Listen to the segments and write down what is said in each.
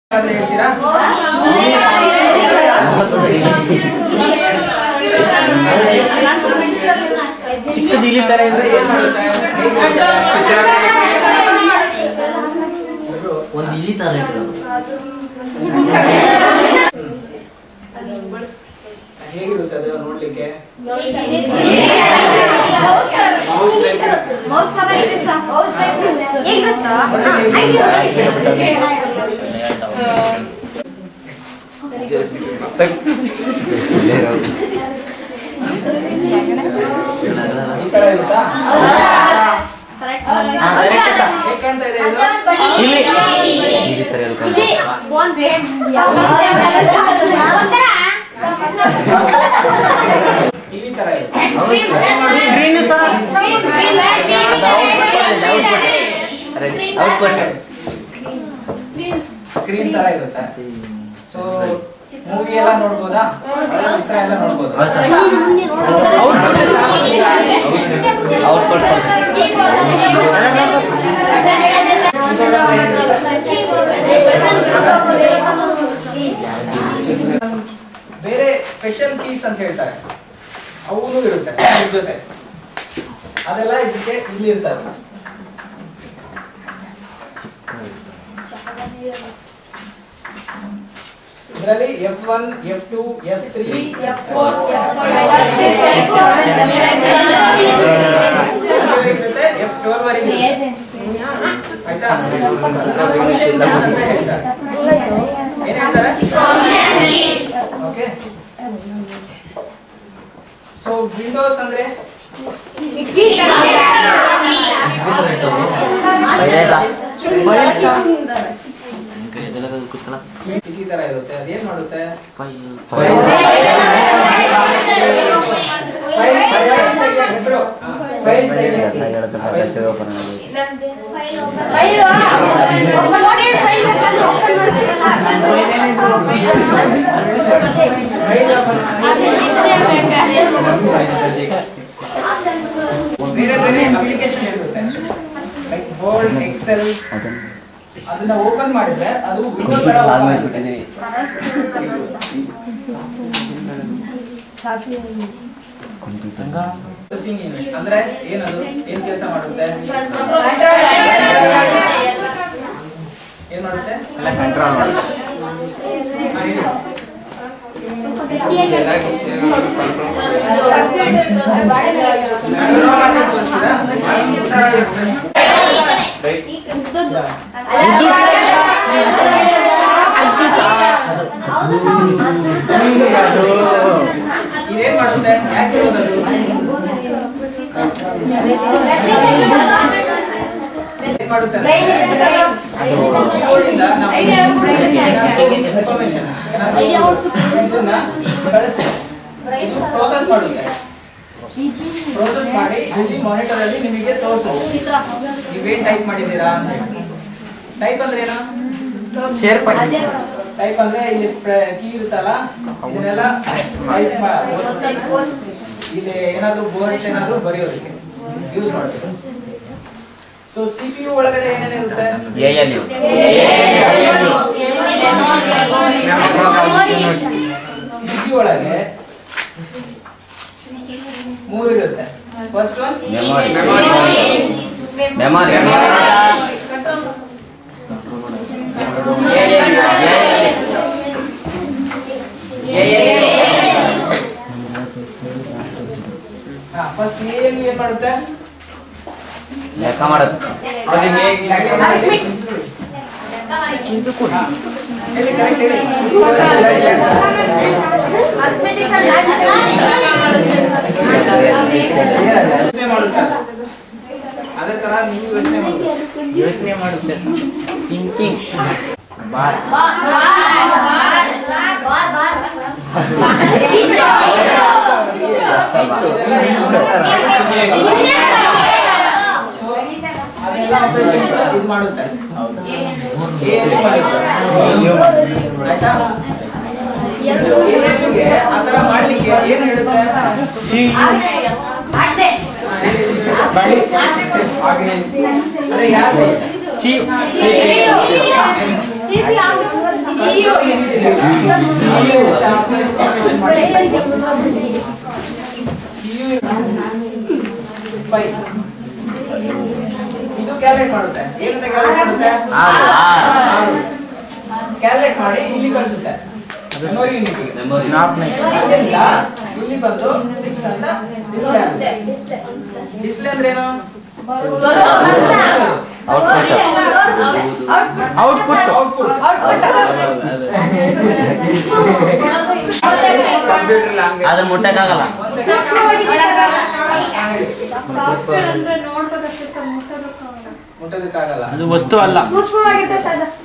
ಯಾರಾದ್ರೂ ಹೇಳ್ತೀರಾ ಚಿಕ್ಕದು ಇಲಿ ತರ ಇದೆ ಅದೇ ಏನ್ ಮಾಡುತ್ತೆ ಹೇಗ್ ಮಾಡುತ್ತೆ? ಒಂದು ಇಲಿ ತರ ಇದೆ ಹೇಗಿರುತ್ತೆ ಅದು ನೋಡ್ಲಿಕ್ಕೆ ಮೌಸ್ ತರ ಇದೆ ಸರ್. ಹೇಗಿರುತ್ತಾ? ಈ ತರ ಇರುತ್ತಾ ಹೇಗ್ ಕಾಣ್ತಾ ಇದೆ ಇದು ಇಲಿ ತರ ಇದೆ. ಒಂದ್ ಒಂಥರ ಟಿವಿ ತರ ಇದೆ ಗ್ರೀನ್ ಸಹ ಸ್ಕ್ರೀನ್ ತರ ಇರುತ್ತೆ ಸೊ ಮೂವಿ ಎಲ್ಲ ನೋಡ್ಬೋದಾ ಚಿತ್ರ ಎಲ್ಲ ನೋಡ್ಬೋದಾ ಬೇರೆ ಸ್ಪೆಷಲ್ ಕೀಸ್ ಅಂತ ಹೇಳ್ತಾರೆ ಅವನು ಇರುತ್ತೆ ಇದ್ರ ಜೊತೆ ಅದೆಲ್ಲ ಇದಕ್ಕೆ ಇಲ್ಲಿ ಇರ್ತವೆ ಇದರಲ್ಲಿ F one F two F three ಇರುತ್ತೆ ಎಫ್ ಟ್ವೆಲ್ ವರೆಗೆ ಇರುತ್ತೆ. ಆಯ್ತಾ ಫಂಕ್ಷನ್ ಕೀಸ್ ಅಂತ ಹೇಳ್ತಾರೆ ಏನ್ ಹೇಳ್ತಾರೆ ಓಕೆ ಸೊ ವಿಂಡೋಸ್ ಅಂದ್ರೆ ಕಿಟಕಿ ತರ ಇರುತ್ತೆ ಅದೇನ್ ಮಾಡುತ್ತೆ ಬೇರೆ ಬೇರೆ ಅಪ್ಲಿಕೇಶನ್ ಇರುತ್ತೆ ಲೈಕ್ ಬೋಲ್ಡ್ ಎಕ್ಸೆಲ್ ಅದನ್ನ ಓಪನ್ ಮಾಡಿದ್ರೆ ಅದು ವಿಂಡೋ ತರ open ಆಗುತ್ತೆ. Processing unit ಅಂದ್ರೆ ಏನದು ಏನ್ ಕೆಲಸ ಮಾಡುತ್ತೆ ಏನ್ ಮಾಡುತ್ತೆ ಹಾ, ಹೇಳಿ. Control ಮಾಡ್ಲಿಕ್ಕೆ ಗೊತ್ತಿದಾ? ಇದೇನ್ ಮಾಡುತ್ತೆ ಯಾಕೆ ಇರೋದದು ಏನ್ ಮಾಡುತ್ತೆ ಅಂದ್ರೆ, keyboard ಇಂದ ನಾವು ಏನಾದ್ರು information, ಏನಾದ್ರು ಇದನ್ನ ಕಳಿಸಿ ಇದು ಪ್ರೋಸೆಸ್ ಮಾಡುತ್ತೆ ಪ್ರೋಸೆಸ್ ಮಾಡಿ ಇಲ್ಲಿ ಮಾನಿಟರ್ ಅಲ್ಲಿ ನಿಮಗೆ ತೋರಿಸುತ್ತೆ ನೀವೇನ್ ಟೈಪ್ ಮಾಡಿದ್ದೀರಾ ಅಂತ ಟೈಪ್ ಅಂದ್ರೆ ಏನು ಶೇರ್ ಮಾಡಿ ಟೈಪ್ ಅಂದ್ರೆ ಇಲ್ಲಿ ಕೀ ಇರುತ್ತಲ್ಲ ಇದನ್ನೆಲ್ಲ ಟೈಪ್ ಇಲ್ಲಿ ಏನಾದ್ರು ಬೋರ್ಡ್ಸ್ ಏನಾದ್ರು ಬರೆಯೋದಕ್ಕೆ ಯೂಸ್ ಮಾಡ್ತೀವಿ ಸೊ ಸಿ ಪಿ ಯು ಒಳಗಡೆ ಏನೇನಿರುತ್ತೆ A L U C P U ಒಳಗೆ ಮೂರು ಇರುತ್ತೆ first one memory first A L ಏನ್ ಮಾಡುತ್ತೆ ಲೆಕ್ಕ ಮಾಡೋದು ಅದು ಹೇಗೆ ಹಾ. ಹೇಳಿ correct ಹೇಳಿ ಯೋಚನೆ ಮಾಡುತ್ತೆ ಅದೇ ತರ ನೀವು ಯೋಚನೆ ಮಾಡಬೇಕು ಯೋಚನೆ ಮಾಡುತ್ತೆ ಥಿಂಕಿಂಗ್ ಬಾರ್ ಸೊ ಅದೆಲ್ಲ ಆಪರೇಷನ್ಸ್ ಇದು ಮಾಡುತ್ತೆ ಏನೇ ಮಾಡುತ್ತೆ ಆಯ್ತಾ ಏನೇನಿಗೆ ಆ ಥರ ಮಾಡ್ಲಿಕ್ಕೆ ಏನು ಹೇಳುತ್ತೆ ಸಿ ಬಳಿ ಅದೇ ಯಾರು ಸಿ ಸಿಪಿ EU. ಫೈವ್ ಇದು ಕ್ಯಾಲ್ಕುಲೇಟ್ ಮಾಡುತ್ತೆ ಏನಂತ ಕ್ಯಾಲ್ಕುಲೇಟ್ ಮಾಡುತ್ತೆ ಆರು ಆರು ಕ್ಯಾಲ್ಕುಲೇಟ್ ಮಾಡಿ ಇಲ್ಲಿ ಕಳಿಸುತ್ತೆ ಮೆಮೊರಿ ಯೂನಿಟ್ಗೆ ಮೆಮೊರಿ ನಾಲ್ಕನೇ ಅಲ್ಲಿಂದ ಇಲ್ಲಿ ಬಂದು ಸಿಕ್ಸ್ ಅಂತ ಡಿಸ್ಪ್ಲೇ ಆಗುತ್ತೆ ಡಿಸ್ಪ್ಲೇ ಅಂದ್ರೆ ಏನು ಔಟ್ಪುಟ್ ಔಟ್ಪುಟ್ ಆದ್ರೆ ಮುಟ್ಟಕ್ಕಾಗಲ್ಲ ಮುಟ್ಟೋದಕ್ಕಾಗಲ್ಲ ಅದು ವಸ್ತು ಅಲ್ಲ ಸೂಕ್ಷ್ಮವಾಗಿರುತ್ತೆ ಸರ್ ಅದು.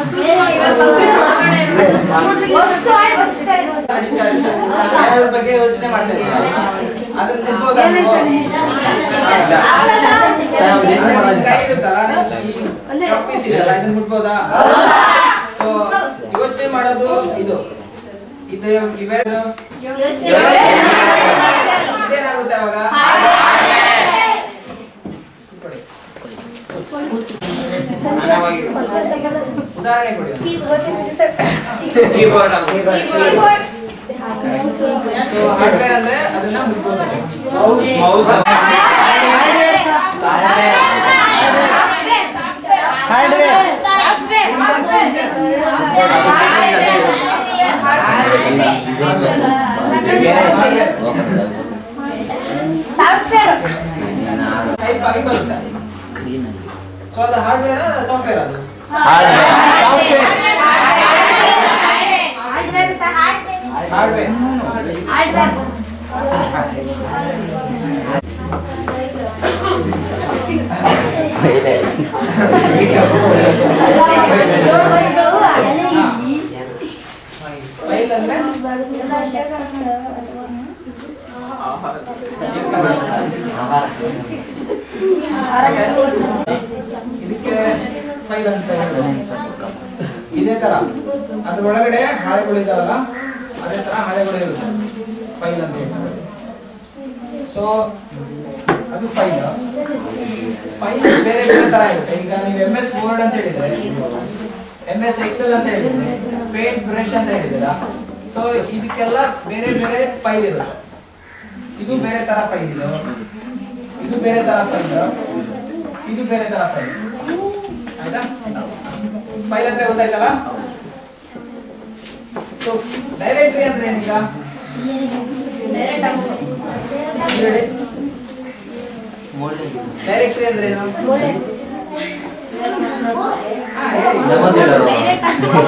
ವಸ್ತು ಆಗಿ ವಸ್ತು ಇರೋದು. ನಡೀತಾ ಇರುತ್ತೆ. ಅದ್ರ ಬಗ್ಗೆ ಯೋಚನೆ ಮಾಡ್ತಾ ಇದ್ದೀರಾ ಅದನ್ನ ಮುಟ್ಬೋದಾ ನೀವು? ಅದನ್ನ ಕೈ ಇರುತ್ತಲ್ಲ, ಈ ಚಾಕ್ ಪೀಸ್ ಇದೆಯಲ್ಲ, ಇದನ್ನ ಮುಟ್ಬೋದಾ ಸೊ ಯೋಚನೆ ಮಾಡೋದು ಇದು ಇದು ಇವೆರಡು ಇದೇನಾಗುತ್ತೆ ಅವಾಗ ಕೊಡಿ. ಉದಾಹರಣೆ ಕೊಡಿ ಸೊ ಹಾರ್ಡ್ವೇರ್ ಅಂದ್ರೆ ಅದನ್ನ ಮುಟ್ಬೋದು ಮೌಸ್ ಸಾಫ್ಟ್ವೇರ್ ಟೈಪ್ ಆಗಿ ಬರುತ್ತೆ ಸ್ಕ್ರೀನ್ ಸೊ ಅದು ಹಾರ್ಡ್ವೇರ್ ಸಾಫ್ಟ್ವೇರ್ ಅದು hardware sir hardware hardware file ಅಂದ್ರೆ ಇದಕ್ಕೆ ಫೈಲ್ ಅಂತ ಹೇಳೋದು. ಇದೇ ತರ ಅದ್ರೊಳಗಡೆ ಹಾಳೆಗಳು ಇದಾವಲ್ಲ ಅದೇ ತರ ಹಾಳೆಗಳು ಇರುತ್ತೆ ಫೈಲ್ ಅಂತ ಹೇಳ್ತಾರೆ ಸೊ ಅದು ಫೈಲ್ ಫೈಲ್ ಬೇರೆ ಬೇರೆ ತರ ಇರುತ್ತೆ ಈಗ ನೀವು ಎಂ ಎಸ್ ವರ್ಡ್ ಅಂತ ಹೇಳಿದ್ರೆ ಎಂ ಎಸ್ ಎಕ್ಸೆಲ್ ಅಂತ ಹೇಳಿದ್ರೆ ಪೇಂಟ್ ಬ್ರಷ್ ಅಂತ ಹೇಳಿದ್ದೀರಾ ಸೊ ಇದಕ್ಕೆಲ್ಲ ಬೇರೆ ಬೇರೆ ಫೈಲ್ ಇರುತ್ತೆ ಇದು ಬೇರೆ ತರ ಫೈಲ್ ಇದು ಇದು ಬೇರೆ ತರ ಫೈಲ್ ಇದು ಬೇರೆ ತರ ಫೈಲ್ ಆಯ್ತಾ ಫೈಲ್ ಅಂತ ಗೊತ್ತಾಯ್ತಲ್ಲ ಸೊ ಡೈರೆಕ್ಟರಿ ಅಂದ್ರೆ ಏನೀಗ ಹೇಳಿ ಡೈರೆಕ್ಟರಿ ಅಂದ್ರೆ ಏನು ಹಾ, ಹೇಳಿ.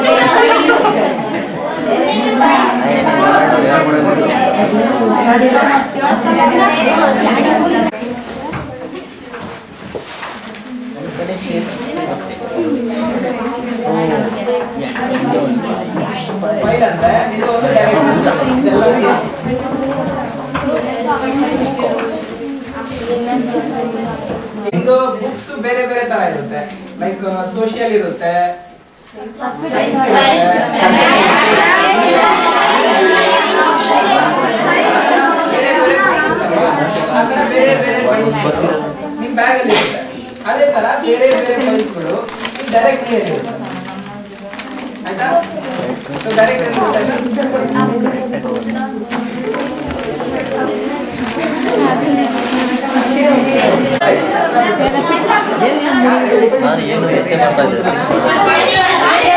ಫೈಲ್ ಅಂದ್ರೆ ಇದು ಒಂದು ಡೈರೆಕ್ಟರಿ ಇದೆಲ್ಲ ಸೇರಿಸಿ ಇದು ಬುಕ್ಸ್ ಬೇರೆ ಬೇರೆ ತರ ಇರುತ್ತೆ ಲೈಕ್ ಸೋಷಿಯಲ್ ಇರುತ್ತೆ ಸೈನ್ಸ್ ಬೇರೆ ಬೇರೆ books ಇರುತ್ತಲ್ವಾ? ಆ ತರ ಬೇರೆ ಬೇರೆ ಫೈಲ್ಸ್ ನಿಮ್ ಬ್ಯಾಗ್ ಅಲ್ಲಿ ಇರುತ್ತೆ ಅದೇ ತರ ಬೇರೆ ಬೇರೆ ಫೈಲ್ಸ್ಗಳು ಡೈರೆಕ್ಟ್ ಇರುತ್ತೆ ಆಯ್ತಾ ಸೊ ಡೈರೆಕ್ಟ್ ನಾನು ಏನು ಯೋಚನೆ ಮಾಡ್ತಾ ಇದ್ದೆ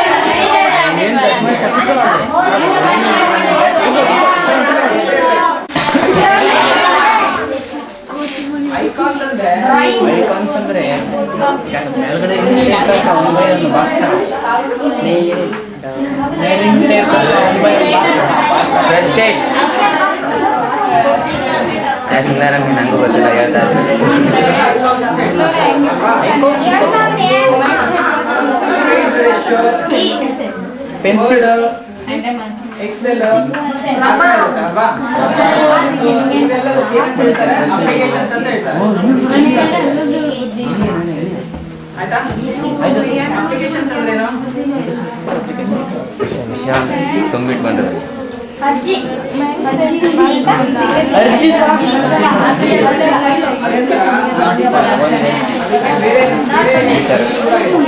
ಐಕಾನ್ಸ್ ಅಂದ್ರೆ ಐಕಾನ್ಸ್ ಅಂದ್ರೆ ಮೇಲ್ಗಡೆ ಟೇಬಲ್ಸ್ ಒಂಬೈ ಒಂದು ಬಾಕ್ಸ್ ಮೇಲಿನ ಟೇಬಲ್ಸ್ ಒಂಬೈ ರೆಡ್ ಶೇಡ್ ಶಾಸನಗಾರ ನಂಗೂ ಗೊತ್ತಿಲ್ಲ ಹೇಳ್ತಾ ಐಕಾನ್ಸ್ ಅಂತ ಹೇಳ್ತಾರೆ ಪೆನ್ಸಿಲ್ ಎಕ್ಸೆಲ್ ಅಲ್ವಾ So, ಇವೆಲ್ಲದಕ್ಕೆ ಏನಂತ ಹೇಳ್ತಾರೆ ಅಪ್ಲಿಕೇಶನ್ಸ್ ಅಂತ ಹೇಳ್ತಾರೆ ಆಯ್ತಾ ಅಪ್ಲಿಕೇಶನ್ಸ್ ಅಂದ್ರೆ ಏನು ವಿಷಯ ತುಂಬಿಟ್ಟು ಬಂದರು ಅಜ್ಜಿ ಅರ್ಜಿ ಅದೇ ತರ ಅದಕ್ಕೆ ಬೇರೆ ಬೇರೆ ಕೂಡ ಇದೆ.